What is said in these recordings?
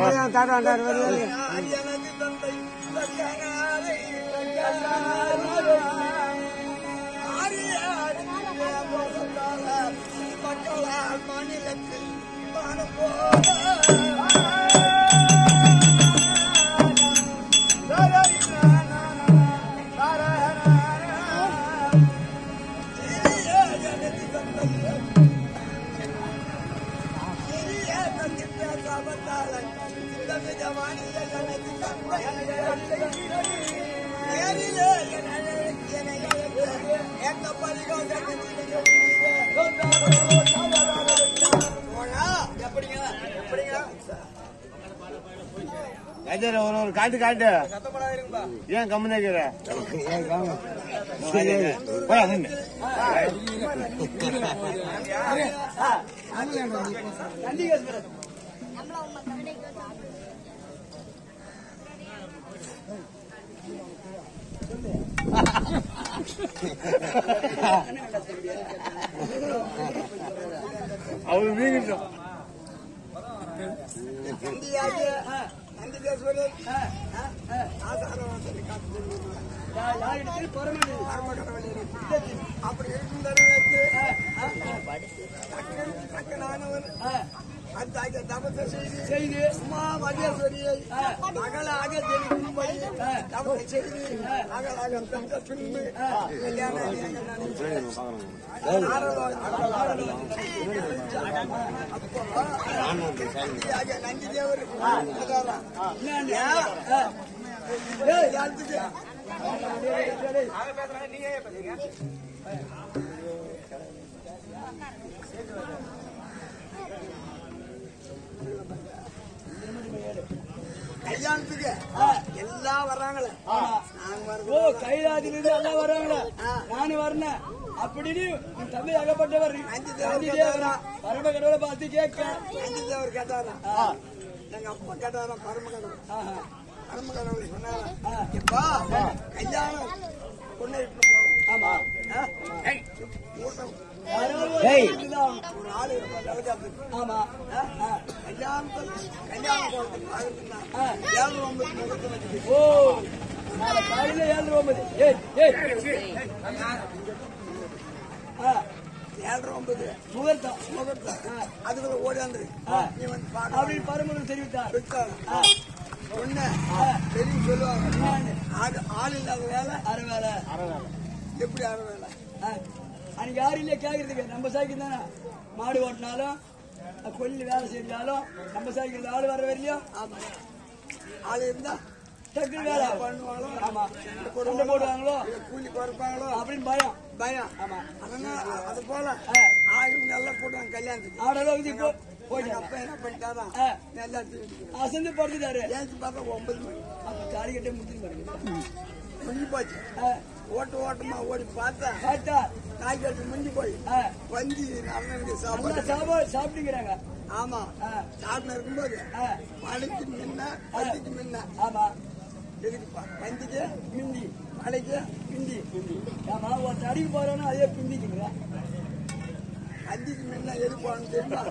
எனக்கு தந்தை தக்கனாரை மக்களால் மாநிலத்தில் வானம் கஜர ஒரு ஒரு காட்டு காட்டு ஏன் கம்மி நிக்கிற போய் அங்க அவரு வீங்கிட்டோம் அப்படி இருக்கும் தருணத்து தக்கனானவன் அத்தாகிய தபத்தை செய்து செய்து சும்மா மகேஸ்வரியை மகளாக ஜெயிக்கும்படி தபத்தை செய்து மகளாக தந்த பின்பு கல்யாணம் எங்கள் நன்றி. ஆகிய நந்தி தேவர் அதாரா. ஏய், யாருக்கு? கல்யாணத்துக்கு எல்லாம் வர்றாங்களே நாங்க ஓ வர்றோம் கைலாதில இருந்து எல்லாம் வர்றாங்களா நானும் வரேன் அப்படின்னு உன் தம்பி அகப்பட்டவர் அஞ்சு தேவர் அஞ்சு தேவரா பரம கடவுளை பார்த்து கேட்க நந்தி தேவர் கேட்டாரா எங்க அப்பா கேட்டாரா பரம கடவுள் பரம கடவுள் சொன்னாரா எப்பா கல்யாணம் பொண்ணை இட்டு போகணும் ஆமா ஆ? ஏய், கூட்டம் ஏய். ஒரு ஆள் இருப்பான் தலைக்காத்துக்கு ஆமா ஆ? கல்யாணத்தில் கல்யாணம் போகிறதுக்கு ஆகுதுன்னா ஏழு ஒன்பது முகத்தை வச்சுட்டு ஓ நாளை காலையில ஏழு ஒன்பது ஏய் ஏய் ஆ, ஏழரை ஒன்பது முகூர்த்தம் முகூர்த்தம் அதுக்குள்ள ஓடியாந்துரு நீ வந்து பார்க்க அப்படின்னு பரமன் தெரிவித்தார் விட்டாரு ஒண்ணு பெரிய சொல்லுவாங்க ஆள் ஆள் இல்லாத வேலை அரை வேலை எப்படி அரை வேலை ஆ, அன்னைக்கு யாரும் இல்லையா கேக்குறதுக்கு நம்ம சைக்கிள் தானே மாடு ஓட்டினாலும் கொல்லி வேலை செஞ்சாலும் நம்ம சைக்கிள் ஆள் வர வரலையும் ஆமா ஆள் இருந்தா டக்குனு வேலை பண்ணுவாங்களோ ஆமா சண்டை போடுவாங்களோ இல்ல கூலி குறைப்பாங்களோ அப்படின்னு பயம் பயம் ஆமா அதனால அது போல ஆ. ஆளுங்க நல்லா போடுவாங்க கல்யாணத்துக்கு ஆடல வந்து இப்போ எங்க போயிட்டாங்க அப்பா என்ன பண்ணிட்டாரா ஆ. நல்லா தூக்கிட்டு அசந்து படுத்துட்டாரு ஏஞ்சி பார்த்தா ஒன்பது மணி அப்ப தாலி கட்டே முடிஞ்சு பாருங்க முடிஞ்சு போச்சு ஆ, ஓட்டு ஓட்டமா ஓடி பார்த்தா பார்த்தா காய் கட்டு முடிஞ்சு போய் ஆ, வஞ்சி அண்ணனுக்கு நல்லா சாப்பாடு சாப்பாடு சாப்பிட்டுக்கிறாங்க ஆமா ஆ, சாப்பிட்டு இருக்கும்போது ஆ, மழைக்கு முன்ன பந்திக்கு முன்ன ஆமா எதுக்கு பந்திக்கு பிந்தி மழைக்கு பிந்தி ஆமா ஒரு அடிக்கு போறோம்னா அதே பிந்திக்குங்க பந்திக்கு முன்ன எது போகணும் தெரியுமா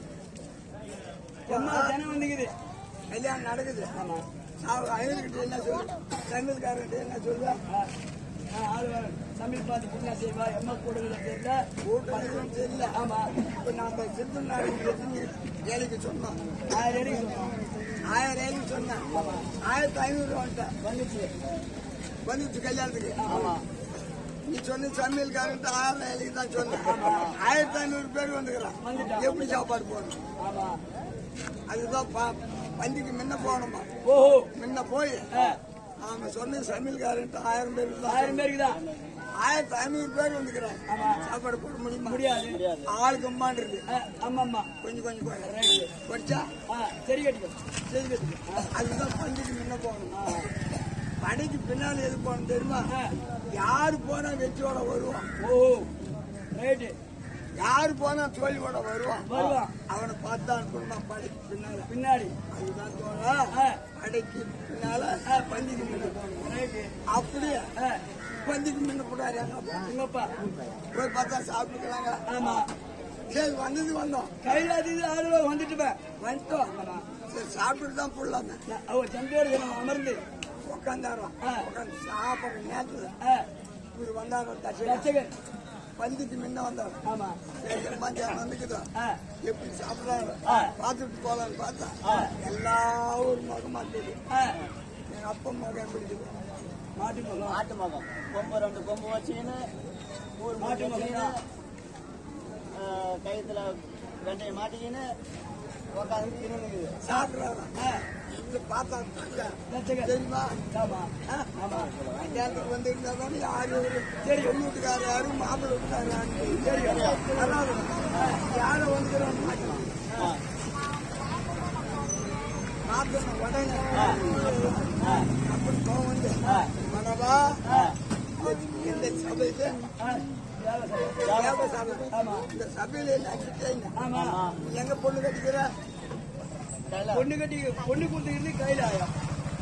அம்மா ஜனம் வந்துக்குது கல்யாணம் நடக்குது ஆமா நான் ஐநூறுகிட்ட என்ன சொல்லுவேன் செங்கல்காரர்கிட்ட என்ன சொல்லுவேன் ஆ, ஆ, ஆளு வரும். சமையல் பார்த்து என்ன செய்வா எம்மா கூடுதல தெரியல கூட்டம் தெரியல ஆமா இப்ப நாம சிந்து நாடு ஏழைக்கு சொன்னோம் ஆயிரம் அடிக்கு சொன்னோம். ஆயிரம் ஏழைக்கு சொன்னேன் ஆயிரத்தி ஐநூறு வந்துட்டேன் வந்துச்சு வந்துச்சு கல்யாணத்துக்கு ஆமா நீ சொன்ன சமையல்காரன்ட்டு ஆயிரம் ஏழைக்கு தான் சொன்னேன் ஆயிரத்தி ஐநூறு பேர் வந்துக்கிறான் வந்துட்டான். எப்படி சாப்பாடு போடணும் ஆமா அதுதான் பா- பந்திக்கு முன்ன போகணுமா ஓஹோ முன்ன போய் ஆ, நாம சொன்ன சமையல்காரன்ட்டு ஆயிரம் பேர் தான் ஆயிரம் பேருக்கு தான் ஆயிரத்தி ஐநூறு பேர் வந்துக்கிறான் ஆமா. சாப்பாடு போட முடியுமா முடியாது ஆளுக்கு அம்மான் இருக்கு ஆ, ஆமா ஆமா கொஞ்சம் கொஞ்சம் போய் ரைட்டு படிச்சா ஆ சரி கட்டிக்கோ சரி கட்டிக்கோ அதுதான் பண்டிகை முன்ன போகணும் ஆ, படைக்கு பின்னால எது போகணும் தெரியுமா ஆ. யாரு போனா வெற்றியோட வருவான் ஓ ரைட்டு யாரு போனா தோல்வியோட வருவான் வருவான் அவனை பார்த்து அனுப்பணும் படைக்கு பின்னால பின்னாடி அதுதான் தோழா ஆ, படைக்கு பின்னால பண்டிகை முன்ன போகணும் ரைட்டு அப்படியே ஆ, பண்டிகை முன்ன போடாரு எங்க அப்பா. உங்கப்பா போய் பார்த்தா சாப்பிட்டுக்கலாங்க ஆமா சரி வந்தது வந்தோம் கையில அது இது ஆளுவா வந்துட்டுப்பேன் வந்துட்டோம் ஆமா சரி, சாப்பிட்டுட்டு தான் புள்ளாங்க நான் அவர் தந்தையோடு தினம் அமர்ந்து உட்காந்தாராம் ஆ. உட்காந்து சாப்பிட்ற நேரத்துல ஆ, இவர் வந்தாரு தட்சகன் ரட்சகன் பந்திக்கு முன்ன வந்தார் ஆமா சரி, மத்தியானம் வந்துக்குதா ஆ, எப்படி சாப்பிடுறாரு ஆ. பார்த்துட்டு போலான்னு பார்த்தா ஆ. எல்லா ஒரு முகமா தெரியும் ஆ, எங்க அப்பா முகம் எப்படி இருக்குது மாட்டு மகம் மாட்டு மகம் கொம்பு ரெண்டு கொம்பு வச்சுக்கின்னு ஊர் மாட்டு மாட்டு மகம் வச்சுக்கின்னு கயிற்றுல ரெண்டையும் மாட்டிக்கின்னு உட்காந்து திருநுக்குது சாப்பிடுறாரு ஆ, இது பார்த்தா தட்டை. ரட்சகன் தெரியுமா ஆமா ஆ? ஆமா கல்யாணத்துக்கு வந்திருந்தா தான் யாரு ஒரு சரி. பொண்ணு வீட்டுக்காரர் யாரு மாப்பிள்ளை வீட்டுக்காரர் யாரு தெரியும் வராது யாரை வந்துக்கிறான்னு மாட்டலாம் ஆ. மாத்தணும் உடனே அப்படி போக வந்து ஆ. மனவா ஆ, இந்த சபையில ஆ, தேவசபை. தேவ சபை ஆமா. இந்த சபையில நடிச்சுட்டேங்க ஆமா எங்க பொண்ணு கட்டிக்கிற கையில பொண்ணு கட்டி பொண்ணு கொடுத்துக்கிட்டு கையில ஆயம்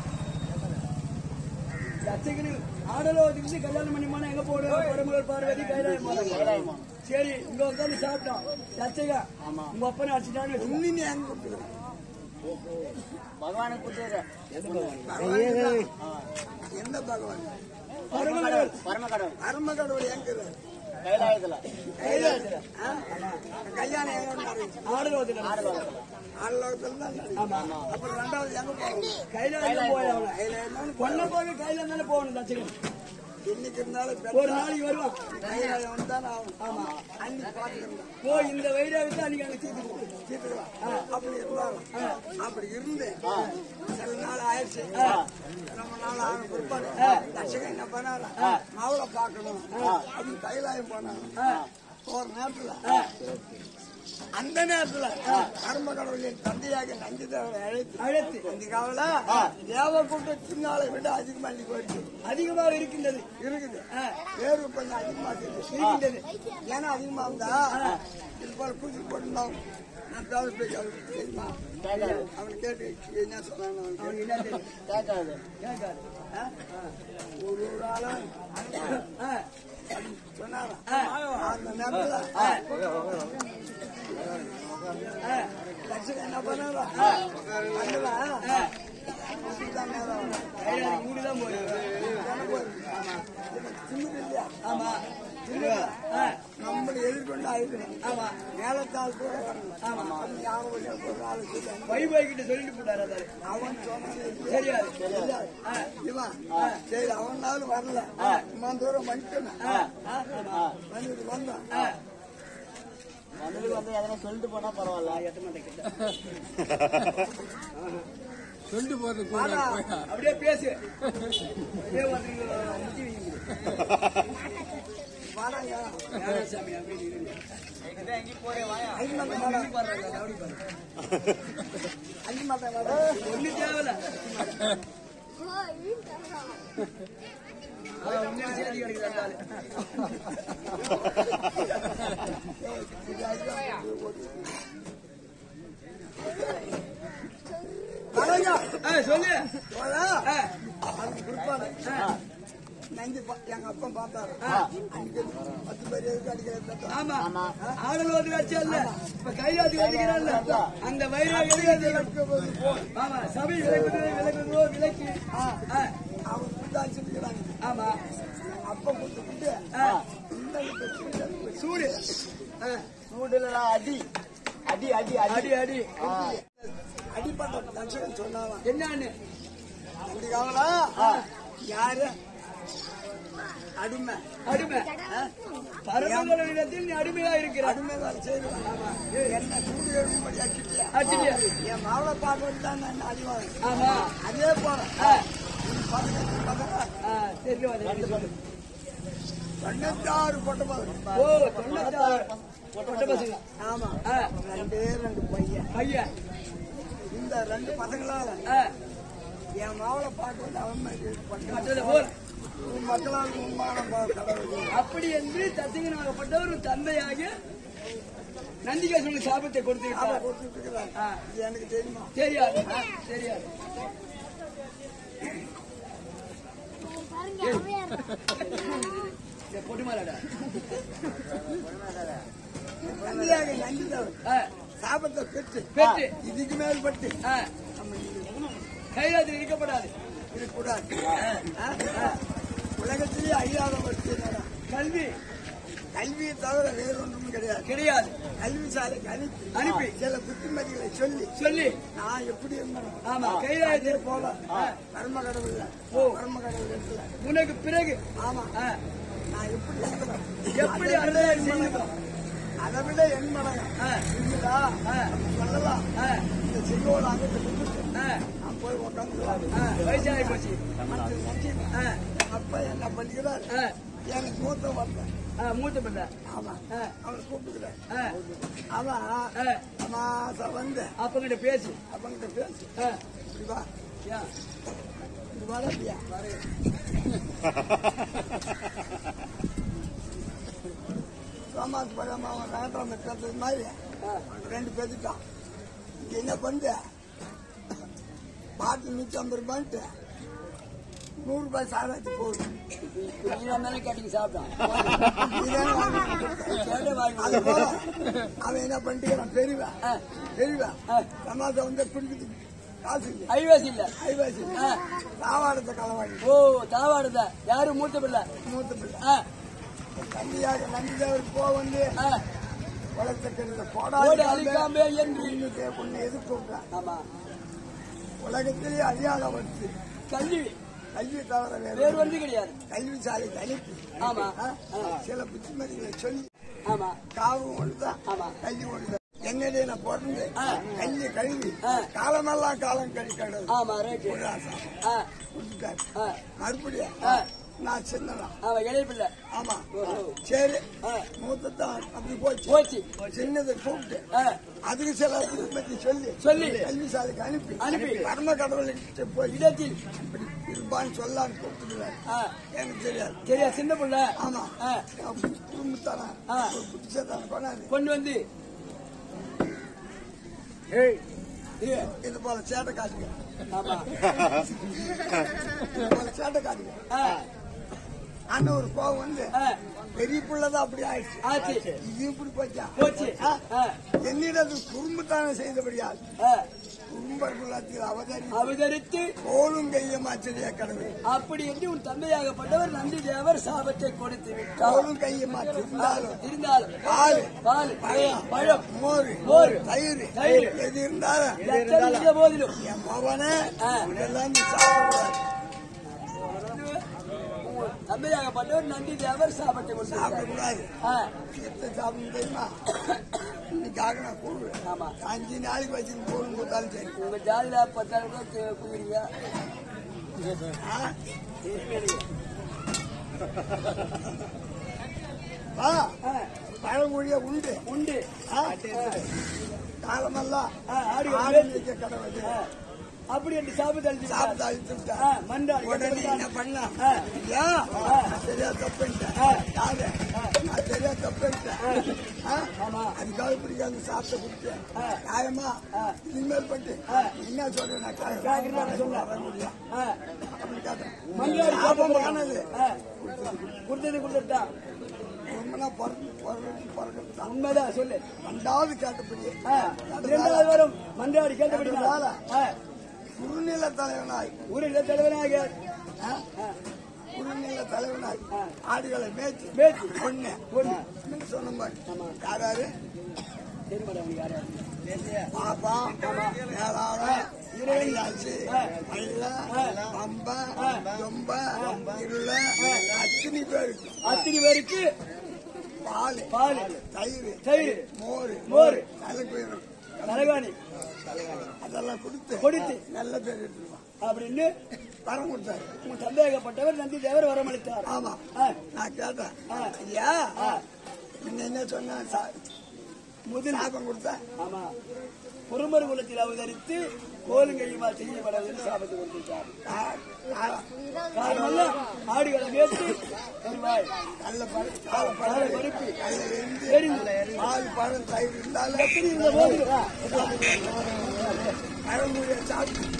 ரட்சகனு ஆடலோகத்துக்கு கல்யாணம் பண்ணிமான எங்க போடுவோம் பரமகள் பார்வதி கைலாயம் போறாங்க கைலாயமா. சரி இங்க உட்காந்து சாப்பிட்டோம் ரட்சகா ஆமா. உங்க அப்பனை அடிச்சுட்டான்னு உன்னி நீ எங்க கொடுத்துக்கிற பகவானுக்கு கொடுத்துருக்க பகவான் எந்த பகவான் பரமகள் பரமக்கடவுள் அரும கடவுள் எங்க இருக்கிறார்? கைலாயத்துல கைலாயத்துல ஆ? கல்யாணம் எங்க நடந்துச்சு? ஆடலோகத்துல ஆடலோகத்துல ஆடலோகத்துல தான் நடந்துச்சு. ஆமா அப்புறம் ரெண்டாவது எங்க போகணும் கைலாயம் போய் அவன கையில இருந்தாலும் பொண்ணை போக கையில இருந்தாலும் போகணும் ரட்சகன் இன்னைக்கு இருந்தாலும் ஒரு நாளைக்கு வருவான் கையில வந்தாலும் ஆகும் ஆமா அன்னைக்கு பாத்துக்கிறேன் போய் இந்த வைராகத்தை அன்னைக்கு அங்க தீர்த்து கொடு. தீர்த்துக்கலாம் அப்படி இருந்தாலும் அப்படி இருந்து சில நாள் ஆயிடுச்சு ரொம்ப நாள் ஆன பிற்பாடு தட்சகன் என்ன பண்ணாரா மாவுளை பார்க்கணும் அப்படின்னு கைலாயம் போனாங்க போற நேரத்துல அந்த நேரத்துல கர்ம கடவுளின் தந்தையாக நந்தி தேவரை அழைத்து அழைத்து இந்த காவல தேவ கூட்டம் சின்னாலை விட அதிகமா இன்னைக்கு போயிடுச்சு அதிகமாக இருக்கின்றது இருக்குது ஆ, வேறு கொஞ்சம் அதிகமா இருக்குது இருக்கின்றது ஏன்னா அதிகமா இருந்தா இது போல பூச்சி போட்டுருந்தோம் நான் தேவை போய் அவருக்கு தெரியுமா கேட்காது அவன் கேட்டு என்ன சொன்னாங்க அவனுக்கு அவனுக்கு என்ன தெரியும் கேட்காது கேட்காது ஆ? ஒரு ஒரு ஆளும் ஆ, சொன்னாராம் ஆ. அந்த நேரத்துல ஆ, லட்சம் என்ன பண்ணாரா அங்கல இதுதான் நேரம் கைலாயம் மூடிதான் போயிருக்கு எனக்கு ஒரு திமிரு இல்லையா ஆமா திமிரு. ஆ, நம்மளை எதிர்கொண்டு ஆயிருக்கணும் ஆமா மேலத்தால் கூட வரணும். ஆமா. அவன் யாரும் ஒரு ஒரு ஆளு சொல்லுவாங்க. வைபாய் கிட்ட சொல்லிட்டு போட்டாரு அதாரு அவன் சொன்னது தெரியாது. தெரியாது. ஆ. இவன் சரி அவனாலும் வரல இம்மா தூரம் வந்துட்டேன் ஆ, ஆமா வந்துட்டு வந்தான் ஆ, வந்ததுக்கு வந்து எதனா சொல்லிட்டு போனா பரவாயில்ல எட்ட மாட்டேன் கிட்ட. வாடா. அப்படியே பேசு அப்படியே வந்து முத்தி வைங்க வாடாங்க. சாமி அப்படி நில்லுங்க. அஞ்சு மாதம் வாடா. பாருங்க, அப்படி பாருங்க. அஞ்சு மாதம் வாடா. ஒண்ணும் தேவையில்ல அவன் உண்மையிலே சேதி கிடைக்குது அந்த ஆளு. வாடாங்க. ஆ, சொல்லு வாடா. ஆ, அதுக்கு பிற்பாடு நந்தி பா- எங்க அப்பா பார்த்தாரு அன்னைக்கு பத்து பேர் எதுக்கு அடிக்கிறது ஆமா ஆடலோது வச்சல்ல இப்ப கைலாத்துக்கு வச்சுக்கிறான்ல அந்த வைரம் எதுக்கு ஆமா சபை விளக்குது விளக்குதோ விளக்கி ஆ, ஆ, அவன் கொடுத்து அடிச்சுக்கிறாங்க ஆமா அப்பா கொடுத்துக்கிட்டு ஆ, இந்த வீட்டுக்கு சூடு ஆ, சூடுல அடி அடி அடி அடி அடி அடி அடிப்பட்ட தட்சகன் சொன்னாலாம் என்னன்னு அப்படிக்காங்களா யாரு அடிமை அடிமை பரமகளிடத்தில் நீ அடிமையா இருக்கிற அடிமை வேலை செய்வாங்க என்ன கூடு எழுதும்படி அடிச்சிட்டியா அடிச்சிட்டியா? என் மாவளை பார்க்க தான் நான் அடிவாங்க ஆமா அதே போல ஆ, பதினெட்டு பதங்க ஆ, தெரியும் அது எனக்கு சொல்லு. தொண்ணூத்தாறு பொட்ட பதங்க ஓ தொண்ணூத்தாறு பொட்ட பசங்க ஆமா ஆ, ரெண்டே ரெண்டு பையன் பையன் இந்த ரெண்டு பசங்களால ஆ, என் மாவளை பார்க்க வந்து அவன் மாதிரி பண்ண மற்றது போல் மக்களால் உண்மான கடவுள் அப்படி என்று தத்திகனாகப்பட்டவர் ஒரு தந்தையாக நந்திகேஸ்வரன் சாபத்தை கொடுத்து அதை விட்டார் கொடுத்துட்டு இருக்கிறாங்க ஆ, இது எனக்கு தெரியுமா தெரியாது தெரியாது பொட்டுமாலடா நந்தியாக நந்திதவர் ஆ, சாபத்தை பெற்று பெற்று. இதுக்கு மேல் பட்டு ஆ. கைலாயத்தில் இருக்கப்படாது இருக்கக்கூடாது ஆ? ஆ. உலகத்திலே அழியாத வச்சு கல்வி கல்வியை தவிர வேறு ஒன்றும் கிடையாது கிடையாது கல்வி சாலைக்கு அனுப்பி அனுப்பி. சில புத்திமதிகளை சொல்லி சொல்லி நான் எப்படி இருந்தேன் ஆமா அதே கைலாயத்தில் போல கர்ம கடவுள் ஓ. கர்ம கடவுள் இடத்துல உனக்கு பிறகு ஆமா ஆ, நான் எப்படி இருந்தேன் எப்படி அதை விட அருளாய் என் செய்யணும் மடங்கு. அதை விட என் மடங்கு ஆ, இருக்குதா ஆ, சொல்லலாம் ஆ, இந்த செங்கோட அங்கிட்டு கொடுத்து ஆ, நான் போய் உட்காந்து ஆ, வயசாகி போச்சு ஆ, அப்பா என்ன பண்ணிக்கிறார் ஆ, எனக்கு மூத்த வந்தேன் ஆ, மூத்த பிள்ளை ஆமா ஆ. அவனை கூப்பிட்டுக்கிறேன் ஆ, அவன் ஆ, மாசம் வந்து அப்பங்கிட்ட பேசு அவன்கிட்ட பேசு ஆ, இப்படி வா ஏன்? இப்படி வரப்பியா சோமாஸ் பழமா அவன் வேண்டாம் கட்டுறது மாதிரி ரெண்டு பேத்துட்டான் இங்க என்ன பண்ண பாட்டு நூற்றி ஐம்பது ரூபான்ட்டு நூறு ரூபாய் சாராச்சு போகுது நீ வந்தானே கேட்டீங்க சாப்பிட்டான் இதானே வாங்கி கொடுத்தேன். அது போல அவன் என்ன பண்ணிட்டு பெரியவா பெரியவா சமாசம் வந்து குடிக்கிறதுக்கு காசு இல்லை ஐவாசி இல்ல ஐவாசி சாவாடத்தை களவாடி ஓ தாவாடுத யாரு மூத்த பிள்ளை மூத்த பிள்ளை ஆ, தம்பியாக நம்பிதேவர் போ வந்து ஆ, உலகத்துக்கு ஓடு போடாது அழிக்காமே என்று உன்னை எதிர்த்து விட்டான். ஆமா உலகத்திலே அழியாத வச்சு கல்வி கல்வி தவிர வேறு வேறு வந்து கிடையாது கல்வி சாலைக்கு அனுப்பி ஆமா ஆ? சில புத்திமதிகளை சொல்லி ஆமா காவும் ஒண்ணுதான் ஆமா. கல்வி ஒண்ணுதான் என்னடே நான் பிறந்து ஆ. கல்வி கழுவி ஆ. காலமெல்லாம் காலம் கழிக்கிறது ஆமா ரைட்டு ஒரு ஆசை ஆ, கொடுத்துட்டாரு ஆ, மறுபடியும் ஆ. நான் சின்னதான் ஆமா இளைய பிள்ளை ஆமா ஓஹோ. சரி ஆ, மூத்தத்தான் அப்படி போச்சு போச்சு சின்னதை கூப்பிட்டு ஆ, அதுக்கு சில புத்திமதி சொல்லி சொல்லி. கல்வி சாலைக்கு அனுப்பி அனுப்பி. கர்ம கடவுள்கிட்ட போய் இடத்தில் இப்படி இருப்பான்னு சொல்லான்னு கூப்பிட்டுருவாரு ஆ, எனக்கு தெரியாது சரியா சின்ன பிள்ளை ஆமா ஆ, குடும்பத்தான ஆ. ஒரு புத்திசாத்தான கொண்டாந்து கொண்டு வந்து இது இது போல சேட்டை காட்டுங்க ஆமா இது போல சேட்டை காட்டுங்க ஆ, அண்ணன் ஒரு கோவம் வந்து ஆ, பெரிய பிள்ளைதான் அப்படி ஆயிடுச்சு ஆச்சு இது இப்படி போச்சா போச்சு ஆ? ஆ, என்னிடம் குடும்பத்தான செய்தபடியால் ஆ, குடும்ப குலத்தில் அவதரி அவதரித்து கோலும் கையம் ஆச்சரிய கடவுள் அப்படி என்று உன் தந்தையாகப்பட்டவர் நந்தி தேவர் சாபத்தை கொடுத்து விட்டார் கோலும் கையம் இருந்தாலும் இருந்தாலும் பால் பால் பழம் பழம் மோர் மோர், தயிர் தயிர். எது இருந்தாலும் எத்தனை இருந்த போதிலும் என் மகனே ஆ. இதெல்லாம் நீ சாப்பிடக்கூடாது உன் தந்தையாகப்பட்டவர் நந்தி தேவர் சாபத்தை கொடுத்து விட்டார் சாப்பிடக்கூடாது ஆ, எத்தனை சாப்பிடணும் தெரியுமா இன்னைக்காக நான் கூடுவேன் ஆமா அஞ்சு நாளைக்கு வச்சு போடும் கொடுத்தாலும் சரி உங்க ஜாதியில பத்தாயிரம் ரூபாய் குதிரீங்க ஆ? வா பழமொழிய உண்டு உண்டு ஆ? காலமெல்லாம் ஆ, ஆடி ஆடு மேய்க்க கடவுள் ஆ, அப்படி என்று சாபத்தை அழிச்சு விட்டார். சாப்பிட்டு அழித்து விட்டா ஆ, மன்றாடி உடனே என்ன பண்ணா ஆ. ஐயா நான் சரியா தப்புன்ட்டேன் ஆ. யாரு நான் சரியா தப்புன்ட்டேன் ஆ? ஆமா. அதுக்காக பிடிக்காது சாப்பிட்டு குடிச்சேன் ஆ. நியாயமா ஆ. இனிமேல் பட்டு ஆ. என்ன சொல்றேன் நான் கேக்குறேன் நான் சொல்றேன். வர முடியும் ஆ, அப்படி கேட்டேன் மன்றாடி சாபம் சாபம் ஆனது ஆ, கொடுத்தது கொடுத்துட்டான் ரொம்பனா பிறகு பிறகு பிறகு தான் உண்மைதான் சொல்லு ரெண்டாவது கேட்டபடி ஆ, இரண்டாவது வரும் மன்றாடி கேட்டபடி குறுநில தலைவனாய் ஊரில் தலைவனாக ஆ? குறுநில தலைவனாய் ஆடுகளை மேய்ச்சி மேய்ச்சி. பொண்ணு பொண்ணு. நீங்க சொன்ன மாதிரி யாராரு தெரிய மாட்டேன் யாரு பாப்பா மேலாளம் இறையாச்சு ஆ. மல்ல பம்ப ரொம்ப இருள அத்தனை பேருக்கு அத்தனை பேருக்கு பால் பால் தயிர் தயிர் மோர் மோர் தலைப்பயிரும் தலகாணி அதெல்லாம் கொடுத்து கொடுத்து. நல்ல பேர் எடுத்துருவான் அப்படின்னு வரம் கொடுத்தாரு உன் சந்தேகப்பட்டவர் நந்தி தேவர் வரமளித்தார் ஆமா ஆ, நான் கேட்டேன் ஆ. ஐயா ஆ. என்ன என்ன சொன்ன சா- முதல் சாபம் கொடுத்தேன் ஆமா குறும்பர் குலத்தில் அவதரித்து கோலுங்கையுமா செய்யப்படாது சாபத்தை கொடுத்துட்டார் காரணம் ஆடுகளை மேய்த்து வருவாய் நல்ல பழம் கால காலை பழம் பருப்பி நல்ல எரிந்து எரிந்து பால் பழம் தயிர் இருந்தாலும் எப்படி இருந்த போது பழமொழியை சாப்பிட்டு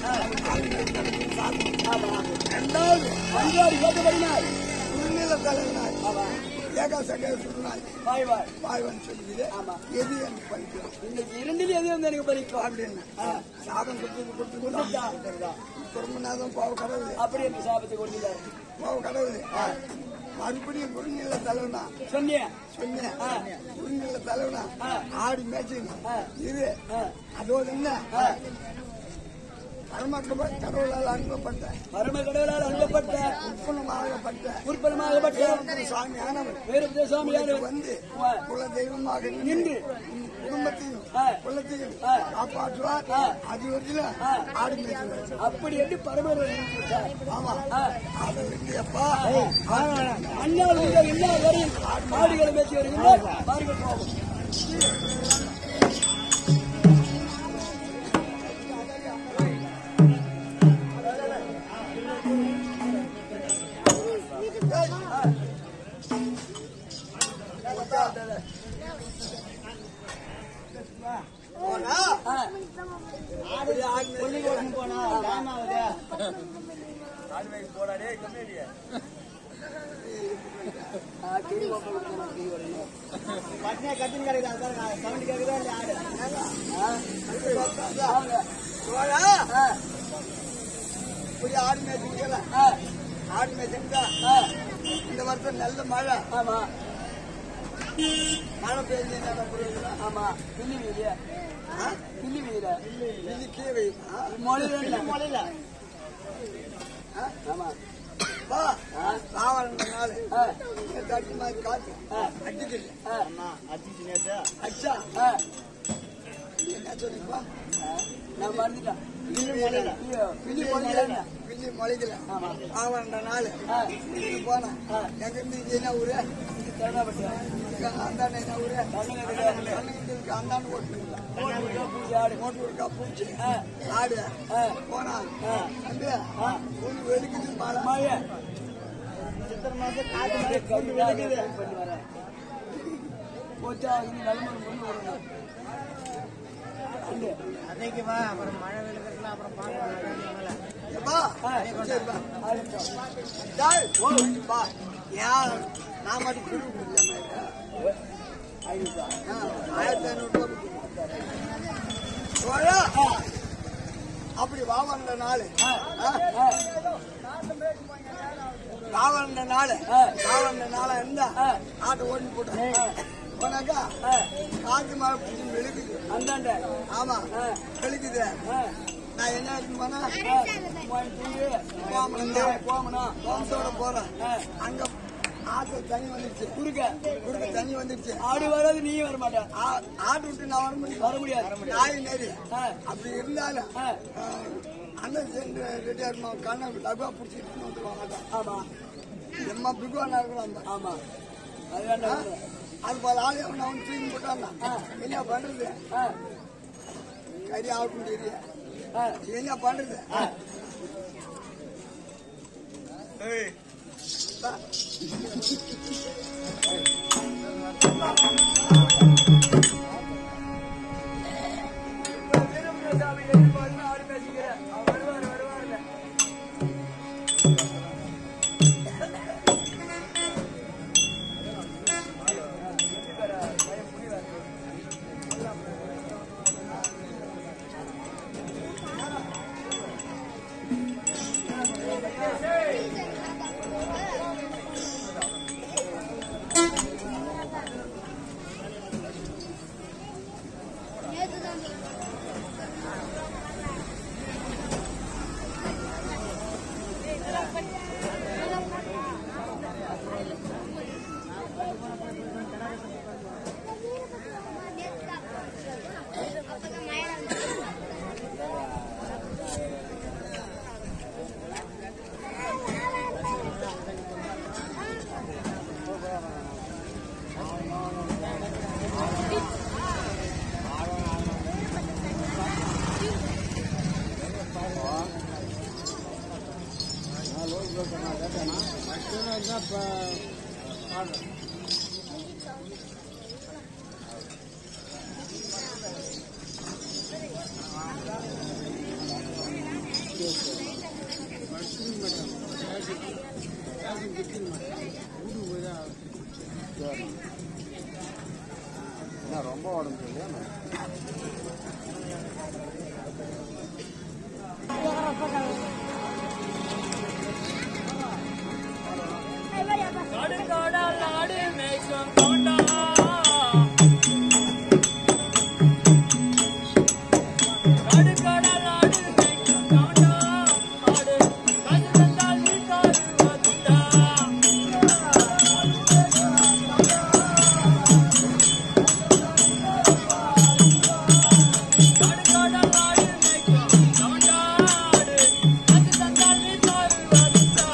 ஆமா ரெண்டாவது அஞ்சாறு கேட்டபடினார் குறுநில தலைவனாய் ஏகா சகா சொன்னாய் வாய் வாய் பாய்வன் சொல்லுது ஆமா. எது எனக்கு படிக்கும் இன்னைக்கு இரண்டில் எது வந்து எனக்கு பலிக்கும் அப்படின்னு சாதம் கொடுத்து கொடுத்து கொடுத்துட்டா. குடும்பநாதம் பாவ கடவுள் அப்படி என்று சாபத்தை கொடுத்துட்டாரு பாவ கடவுள் மறுபடியும் குருநில தலைவனா சொன்னிய சொன்னேன் குருநில தலைவனா ஆடி மேய்ச்சிங்க இது அதோட என்ன பரமக்கப கடவுளால் அனுப்பப்பட்ட பரம கடவுளால் அனுப்பப்பட்ட உற்பனமாகப்பட்ட உற்பலமாகப்பட்ட சுவாமியானவர் வேறு சுவாமியார் வந்து ஆ. குல தெய்வமாக நின்று. நின்று குடும்பத்தையும் ஆ. குலத்தையும் ஆ. காப்பாற்றுவார் ஆ. அது வரையில ஆ. ஆடு மேய்ச்சுவார் அப்படி என்று பரமர் விட்டார். ஆமா ஆ. அதை விட்டியப்பா அண்ணால் முதல் எல்லா வரையும் மாடுகளை பேசி வருகின்றார் பாருங்கள் போவோம் போனா ஆ. பள்ளிக்கூடம் போனா டைம் ஆகுது ஆ, கிளி பாப்பா கொடுக்கணும், கிளி வரணும். பட்னியா கட்டிங் கிடையாது அதான் சவுண்ட் கேட்குதா இல்லையா ஆடு ஆ. வாங்க. போனா ஆ. இப்படி ஆடு மேய்ச்சிக்கல ஆ. ஆடு மேய்ச்சிருந்தா ஆ. இந்த வருஷம் நல்ல மழை ஆமா மழை பெய்ஞ்சு என்ன புரியுதுல ஆமா கிள்ளி வீடு கிள்ளி வீடு இது கீழே வைமா மொழி ரெண்டு மொழியில ஆமா வா ஆ. ராவண நாள் ஆ. தட்டி மாதிரி காத்து ஆ. அடிக்குது ஆ. அம்மா அடிச்சு நேற்று அச்சா ஆ. என்ன சொல்லிப்பா ஆ. நான் மறந்துட்டேன் பில்லி மொழியில ஐயோ, கிள்ளி மொழியில பில்லி மொழிக்கல ஆமா ராவண நாள் ஆ. இது போனா ஆ. எங்க இருந்து இது என்ன ஊரு திருவண்ணாமலை. இங்க அந்தாண்ட என்ன ஊரு கண்ணகிரி. கண்ணகிரி இருக்கு அந்தாண்டு ஓட்டுங்களா கோட்டூர்ல பூஜை ஆடு. மோட்டர் இருக்கா பூச்சி ஆ. ஆடு ஆ. போனா ஆ. அங்க கொஞ்சம் வெளுக்குது மழை மழை. சித்திரை மாசம் காட்டு மழை மழை கம்மி கொண்டு தான் விளக்குது வெயிட் பண்ணி வரேன். போச்சா, இனி நலுமணம் கொண்டு வரணும். அங்கே. அன்னைக்கு வா அப்புறம் மழை விழுக்கிறதுல அப்புறம் பார்க்கலாம் எப்பா ஆ. சரிப்பா ஆயிரம். டேய், ஓ, பா. ஏன் நான் மட்டும் குரு குடிக்கலாமா இது? ஐநூறு. ஆ, ஆயிரத்தி ஐநூறு ரூபாய் கொடுக்கணும். சோழா, அப்படி வா வந்த நாள் ஆ. ஆ. ராவண நாள் ஆ. ராவண நாளா இருந்தா ஆ. ஆட்டை ஓடி போட்டேன் போனாக்கா ஆ. காற்று மழை பிடிச்சி வெளுக்குது அந்தாண்ட. ஆமா ஆ. வெளுக்குது ஆ. நான் என்ன எடுத்துன்னு போனா ஆ. மூவாயிரம் தூங்கு. கோமணம் கோமணம். கோமத்தோட போறேன் ஆ. அங்க ஆட்டு தண்ணி வந்துருச்சு குறுக்க. குறுக்க தண்ணி வந்துருச்சு ஆடு வராது நீயும் வர மாட்ட ஆ- ஆட்டு விட்டு நான் வர முடியும் வர முடியாது நாய் நெறி ஆ. அப்படி இருந்தாலும் ஆ. ஆ, அண்ணன் சேர்ந்து ரெடியா இருக்கணும் கண்ணை லகுவா பிடிச்சிட்டு வந்துருவாங்க ஆமா எம்மா பிகுவானா இருக்கணும் அந்த ஆமா அது வேண்டாம் அது போல ஆளு அவன் அவன் தூக்கி போட்டாங்க என்ன பண்றது ஆ. கறி ஆகட்டும் தெரிய ஆ. என்ன பண்றது பா. வீரமுகசாமி எதிர்பார்த்து ஆடு பேசிக்கிறேன் அவர் வருவாரு வருவாருல என்ன ரொம்ப உடம்பு சரியில்லையா? கடுங்கடல் நாடு மேய்க்கும் கொண்டா. கடுங்கடல் நாடு மேய்க்கும் கொண்டா. ஆடு கதிரந்தால் நீ காருவதுண்டா. கடுங்கடல் நாடு மேய்க்கும் கொண்டா. ஆடு கதிரந்தால் நீ காருவதுண்டா.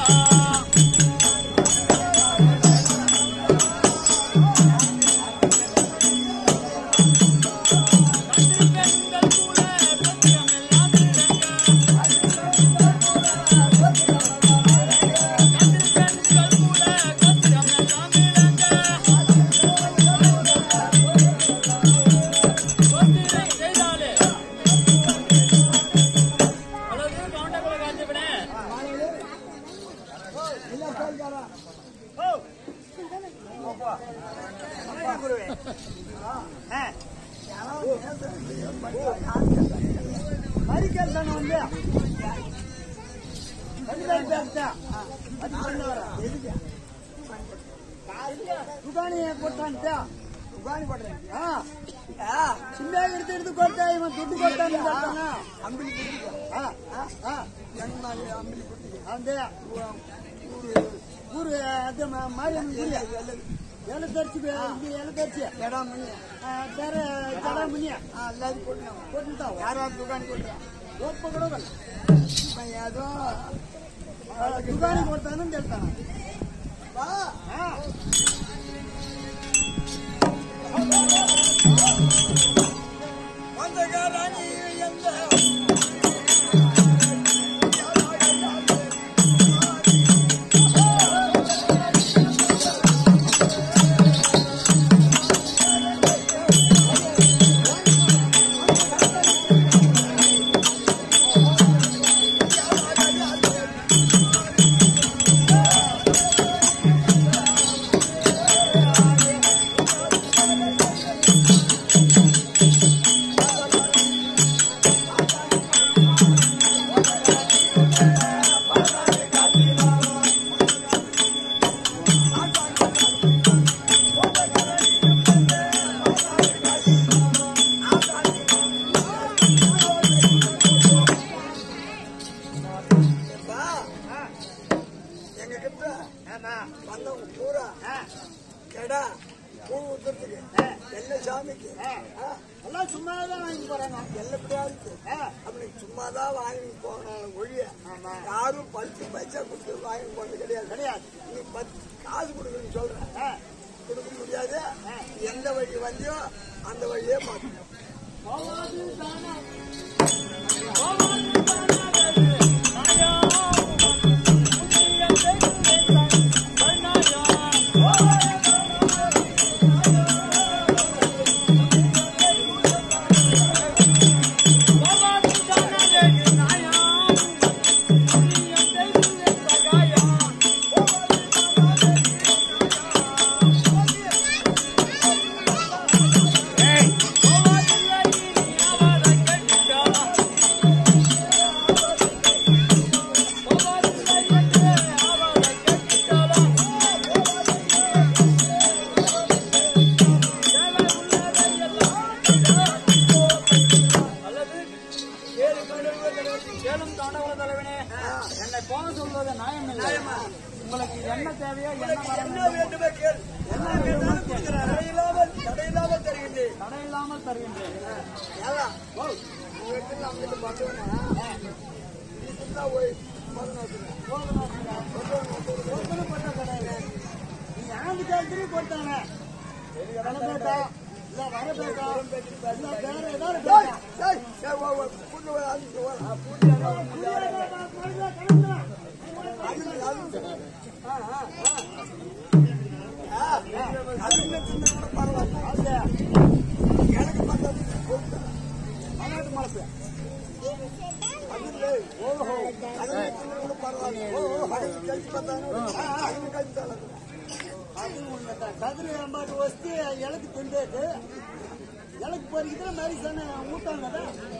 பெண்கள் கூட பத்திரமெல்லாம் விளங்க. பெண்கள் கூட பத்திரமெல்லாம் விளங்க. பத்திரை செய்தாலே. அளவு கவுண்டக்குள்ள காய்ச்சி விடேன். மறிக்கல் தானே வந்து அதுதான் பேசுதா அது பண்ண வர எதுக்கு துகானியை போட்டான்ட்டா துகானி போட்டேன் ஆ சின்ன எடுத்து எடுத்து கொடுத்தா இவன் துட்டு கொடுத்தான்னு பார்த்தானா அம்பிளி குட்டி ஆ ஆ கண்மாலி அம்பிளி குட்டி அந்த ஊரு அது மாரியம்மன் குடியா எலை தரிச்சு இது எலை தரிச்சு எடா மணி வேற ஜடா மணியா எல்லாரும் போட்டு போட்டுட்டா யாராவது துகானி போட்டுறா ஒப்ப கூட வரல ஏதோ துகானி போட்டானு கேட்டானா வா ஆ அந்த காரணி எந்த எப்பா, எங்க கிட்ட வந்தவங்க பூரா கெடா பூ ஊத்துறதுக்கு எல்ல சாமிக்கு ஆ, எல்லாம் சும்மா தான் வாங்கி போறாங்க எல்லப்படியா இருக்கு அப்படி சும்மாதான் வாங்கி போகணும் ஒழிய யாரும் பத்து பைசா கொடுத்து வாங்கி போறது கிடையாது கிடையாது நீ பத்து காசு கொடுக்குறேன்னு சொல்ற கொடுக்க முடியாது எந்த வழி வந்தியோ அந்த வழியே மாற்றணும் அல்லது ஏழு கடவுள் ஏழும் தாண்டவ தலைவனே என்னை போக சொல்வது நியாயம் இல்லை உங்களுக்கு என்ன தேவையோ என்ன வர என்ன வேண்டுமே கேள் என்ன வேண்டாலும் கொடுக்கிறேன் தடையில்லாமல் தடையில்லாமல் தருகின்றேன் தடை இல்லாமல் தருகின்றேன் ஏலா, ஓ, நீ எடுத்து நான் அங்கிட்டு பார்த்தவனா? நீ சுத்தா போய் மருந்து வச்சுக்கிறேன். ஒருத்தனும் பண்ண கிடையாது நீ யாருக்கு கேட்டு போட்டாங்க வரப்பேட்டா இல்ல வரப்பேட்டா இல்ல வேற ஏதாவது டேய், டேய், டேய், வா, வா, புண்ணு வா, அதுக்கு வா. அதுக்கு, அதுக்கு. ஆ, ஆ, ஆ. ஆ, அதுக்கு சின்ன கூட பரவாயில்ல. எனக்கு பக்கத்துல கொடுத்தா. மலையாட்டு மலப்பு அதுக்கு, ஓஹோ, அதுக்கு சின்ன கூட பரவாயில்ல. ஓஹோ, அதுக்கு கழிச்சு பார்த்தாங்க. அங்க கழிச்சு தள்ளது. அது உண்மைதான் கதிரி அம்பாட்டு வச்சு இலக்கு திண்டாது இலக்கு பொறிக்கிட்டு மாதிரி சொன்ன ஊட்டாங்கடா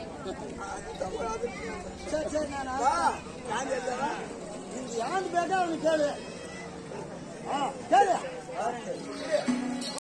சரி சரி நானா வா, நான் இல்லைடா. இந்த யாரு பேட்டா அவனுக்கு கேளு ஆ கேளு